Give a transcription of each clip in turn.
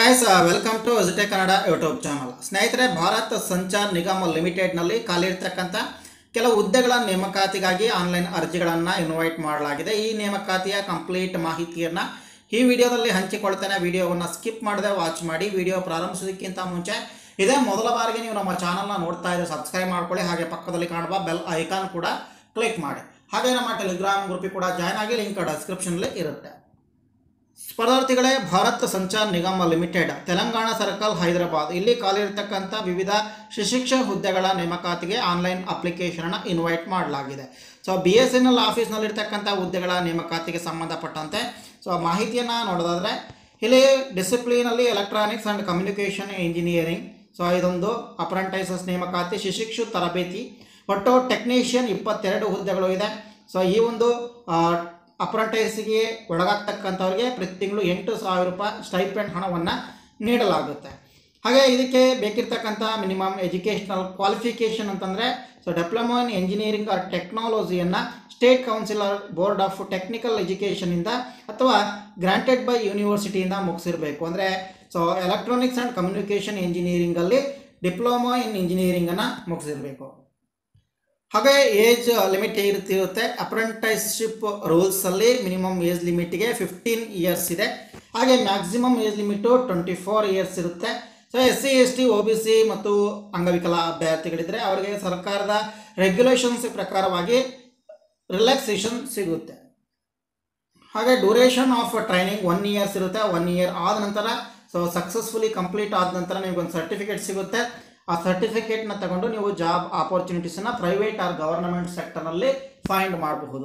guys welcome to ವಿಜಿಟೆ Kannada YouTube channel ಸ್ನೇಹಿತರೆ ಭಾರತ್ ಸಂಚಾರ್ ನಿಗಮ ಲಿಮಿಟೆಡ್ನಲ್ಲಿ ಖಾಲಿ ಇರ್ತಕ್ಕಂಥ ಕೆಲವು ಹುದ್ದೆಗಳ ನೇಮಕಾತಿಗಾಗಿ ಆನ್ಲೈನ್ ಅರ್ಜಿಗಳನ್ನು ಇನ್ವೈಟ್ ಮಾಡಲಾಗಿದೆ ಈ ನೇಮಕಾತಿಯ ಕಂಪ್ಲೀಟ್ ಮಾಹಿತಿಯನ್ನು ಈ ವಿಡಿಯೋದಲ್ಲಿ ಹಂಚಿಕೊಳ್ತೇನೆ ವಿಡಿಯೋವನ್ನು ಸ್ಕಿಪ್ ಮಾಡದೆ ವಾಚ್ ಮಾಡಿ ವಿಡಿಯೋ ಪ್ರಾರಂಭಿಸೋದಕ್ಕಿಂತ ಮುಂಚೆ ಇದೇ ಮೊದಲ ಬಾರಿಗೆ ನೀವು ನಮ್ಮ ಚಾನಲ್ನ ನೋಡ್ತಾ ಇದ್ದರೆ ಸಬ್ಸ್ಕ್ರೈಬ್ ಮಾಡ್ಕೊಳ್ಳಿ ಹಾಗೆ ಪಕ್ಕದಲ್ಲಿ ಕಾಣುವ ಬೆಲ್ ಐಕಾನ್ ಕೂಡ ಕ್ಲಿಕ್ ಮಾಡಿ ಹಾಗೆ ನಮ್ಮ ಟೆಲಿಗ್ರಾಮ್ ಗ್ರೂಪಿಗೆ ಕೂಡ ಜಾಯ್ನ್ ಆಗಿ ಲಿಂಕ್ ಡಿಸ್ಕ್ರಿಪ್ಷನ್ಲಿ ಇರುತ್ತೆ ಸ್ಪರ್ಧಾರ್ಥಿಗಳೇ ಭಾರತ್ ಸಂಚಾರ್ ನಿಗಮ ಲಿಮಿಟೆಡ್ ತೆಲಂಗಾಣ ಸರ್ಕಲ್ ಹೈದರಾಬಾದ್ ಇಲ್ಲಿ ಖಾಲಿ ಇರತಕ್ಕಂಥ ವಿವಿಧ ಶಿಶಿಕ್ಷ ಹುದ್ದೆಗಳ ನೇಮಕಾತಿಗೆ ಆನ್ಲೈನ್ ಅಪ್ಲಿಕೇಶನ್ ಇನ್ವೈಟ್ ಮಾಡಲಾಗಿದೆ so B S N L ಆಫೀಸ್ನಲ್ಲಿರ್ತಕ್ಕಂಥ ಹುದ್ದೆಗಳ ನೇಮಕಾತಿಗೆ ಸಂಬಂಧಪಟ್ಟಂತೆ ಸೊ ಮಾಹಿತಿಯನ್ನು ನೋಡೋದಾದರೆ ಇಲ್ಲಿ ಡಿಸಿಪ್ಲಿನಲ್ಲಿ electronics and communication engineering so ಇದೊಂದು ಅಪ್ರೆಂಟೈಸಸ್ ನೇಮಕಾತಿ ಶಿಶಿಕ್ಷು ತರಬೇತಿ ಒಟ್ಟು ಟೆಕ್ನಿಷಿಯನ್ ಇಪ್ಪತ್ತೆರಡು ಹುದ್ದೆಗಳು ಇದೆ ಸೊ ಈ ಒಂದು ಅಪ್ರೆಂಟೈಸಿಗೆ ಒಳಗಾಗ್ತಕ್ಕಂಥವ್ರಿಗೆ ಪ್ರತಿ ತಿಂಗಳು ಎಂಟು ಸಾವಿರ ರೂಪಾಯಿ ಸ್ಟೈಪೆಂಡ್ ಹಣವನ್ನು ನೀಡಲಾಗುತ್ತೆ ಹಾಗೆ ಇದಕ್ಕೆ ಬೇಕಿರ್ತಕ್ಕಂಥ ಮಿನಿಮಮ್ ಎಜುಕೇಷನಲ್ ಕ್ವಾಲಿಫಿಕೇಷನ್ ಅಂತಂದರೆ so diploma in engineering or ಟೆಕ್ನಾಲಜಿಯನ್ನು state council or board of technical ಎಜುಕೇಷನಿಂದ ಅಥವಾ ಗ್ರಾಂಟೆಡ್ ಬೈ ಯೂನಿವರ್ಸಿಟಿಯಿಂದ ಮುಗಿಸಿರಬೇಕು ಅಂದರೆ ಸೊ ಎಲೆಕ್ಟ್ರಾನಿಕ್ಸ್ ಆ್ಯಂಡ್ ಕಮ್ಯುನಿಕೇಷನ್ ಇಂಜಿನಿಯರಿಂಗಲ್ಲಿ ಡಿಪ್ಲೊಮಾ ಇನ್ ಇಂಜಿನಿಯರಿಂಗನ್ನು ಮುಗಿಸಿರಬೇಕು ಹಾಗೆ ಏಜ್ ಲಿಮಿಟ್ ಇರ್ತಿರುತ್ತೆ ಅಪ್ರೆಂಟೈಸ್ಶಿಪ್ ರೂಲ್ಸಲ್ಲಿ ಮಿನಿಮಮ್ ಏಜ್ ಲಿಮಿಟ್ಗೆ ಫಿಫ್ಟೀನ್ ಇಯರ್ಸ್ ಇದೆ ಹಾಗೆ maximum age limit twenty four years ಇರುತ್ತೆ so S C S T O B C ಮತ್ತು ಅಂಗವಿಕಲ ಅಭ್ಯರ್ಥಿಗಳಿದ್ದರೆ ಅವರಿಗೆ ಸರ್ಕಾರದ ರೆಗ್ಯುಲೇಷನ್ಸ್ ಪ್ರಕಾರವಾಗಿ ರಿಲ್ಯಾಕ್ಸೇಷನ್ ಸಿಗುತ್ತೆ ಹಾಗೆ duration of training one years ಇರುತ್ತೆ ಒನ್ ಇಯರ್ ಆದ ನಂತರ ಸೊ ಸಕ್ಸಸ್ಫುಲಿ ಕಂಪ್ಲೀಟ್ ಆದ ನಂತರ ನಿಮಗೊಂದು ಸರ್ಟಿಫಿಕೇಟ್ ಸಿಗುತ್ತೆ ಆ ಸರ್ಟಿಫಿಕೇಟ್ನ ತಗೊಂಡು ನೀವು ಜಾಬ್ ಆಪರ್ಚುನಿಟೀಸನ್ನು ಪ್ರೈವೇಟ್ ಆರ್ ಗವರ್ನಮೆಂಟ್ ಸೆಕ್ಟರ್ನಲ್ಲಿ ಫೈಂಡ್ ಮಾಡಬಹುದು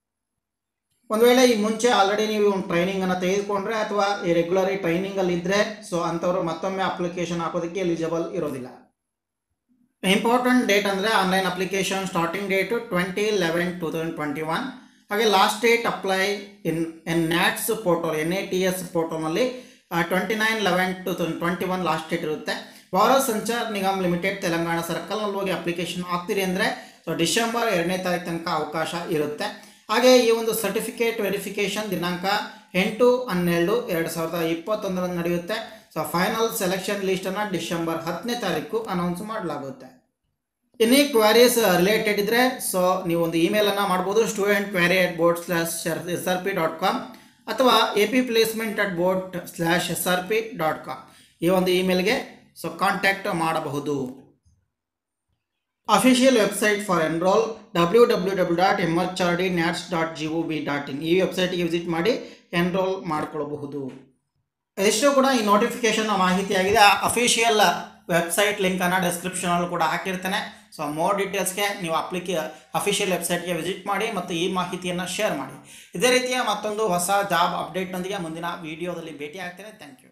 ಒಂದು ವೇಳೆ ಈ ಮುಂಚೆ ಆಲ್ರೆಡಿ ನೀವು ಒಂದು ಟ್ರೈನಿಂಗನ್ನು ತೆಗೆದುಕೊಂಡ್ರೆ ಅಥವಾ ಈ ರೆಗ್ಯುಲರ್ ಟ್ರೈನಿಂಗಲ್ಲಿ ಇದ್ದರೆ ಸೊ ಅಂಥವ್ರು ಮತ್ತೊಮ್ಮೆ ಅಪ್ಲಿಕೇಶನ್ ಹಾಕೋದಕ್ಕೆ ಎಲಿಜಿಬಲ್ ಇರೋದಿಲ್ಲ ಇಂಪಾರ್ಟೆಂಟ್ ಡೇಟ್ ಅಂದರೆ online application starting date twenty eleven two thousand twenty one ಹಾಗೆ last date apply in N NATS portal N A T S ಪೋರ್ಟಲ್ನಲ್ಲಿ twenty nine eleven two thousand twenty one last date ಇರುತ್ತೆ Bharat Sanchar Nigam limited Telangana ಸರ್ಕಲ್ನಲ್ಲಿ ಹೋಗಿ ಅಪ್ಲಿಕೇಶನ್ ಹಾಕ್ತೀರಿ ಅಂದರೆ so December ಎರಡನೇ ತಾರೀಕು ತನಕ ಅವಕಾಶ ಇರುತ್ತೆ ಹಾಗೆ ಈ ಒಂದು ಸರ್ಟಿಫಿಕೇಟ್ ವೆರಿಫಿಕೇಷನ್ ದಿನಾಂಕ ಎಂಟು ಹನ್ನೆರಡು ಎರಡು ಸಾವಿರದ ಇಪ್ಪತ್ತೊಂದರಂದು ನಡೆಯುತ್ತೆ ಸೊ ಫೈನಲ್ ಸೆಲೆಕ್ಷನ್ ಲಿಸ್ಟನ್ನು ಡಿಸೆಂಬರ್ ಹತ್ತನೇ ತಾರೀಕು ಅನೌನ್ಸ್ ಮಾಡಲಾಗುತ್ತೆ ಎನಿ ಕ್ವಾರೀಸ್ ರಿಲೇಟೆಡ್ ಇದ್ದರೆ ಸೊ ನೀವು ಒಂದು ಇಮೇಲನ್ನು ಮಾಡ್ಬೋದು student query at board slash S R P dot com ಅಥವಾ A P placement at board slash S R P dot com ಈ ಒಂದು ಇಮೇಲ್ಗೆ ಸೊ ಕಾಂಟ್ಯಾಕ್ಟ್ ಮಾಡಬಹುದು official website for enrol W W W dot M H R D NATS dot G O V dot in ಈ ವೆಬ್ಸೈಟ್ಗೆ visit ಮಾಡಿ enrol ಮಾಡಿಕೊಳ್ಳಬಹುದು ಇದಿಷ್ಟು ಕೂಡ ಈ ನೋಟಿಫಿಕೇಶನ್ ಮಾಹಿತಿ ಆಗಿದೆ ಅಫಿಷಿಯಲ್ ವೆಬ್ಸೈಟ್ ಲಿಂಕನ್ನು ಡಿಸ್ಕ್ರಿಪ್ಷನಲ್ಲಿ ಕೂಡ ಹಾಕಿರ್ತೇನೆ ಸೊ ಮೋರ್ ಡೀಟೇಲ್ಸ್ಗೆ ನೀವು ಅಪ್ಲಿಕೇ ಅಫಿಷಿಯಲ್ ವೆಬ್ಸೈಟ್ಗೆ ವಿಸಿಟ್ ಮಾಡಿ ಮತ್ತು ಈ ಮಾಹಿತಿಯನ್ನು ಶೇರ್ ಮಾಡಿ ಇದೇ ರೀತಿಯ ಮತ್ತೊಂದು ಹೊಸ ಜಾಬ್ ಅಪ್ಡೇಟ್ನೊಂದಿಗೆ ಮುಂದಿನ ವಿಡಿಯೋದಲ್ಲಿ ಭೇಟಿ ಆಗ್ತೇನೆ ಥ್ಯಾಂಕ್ ಯು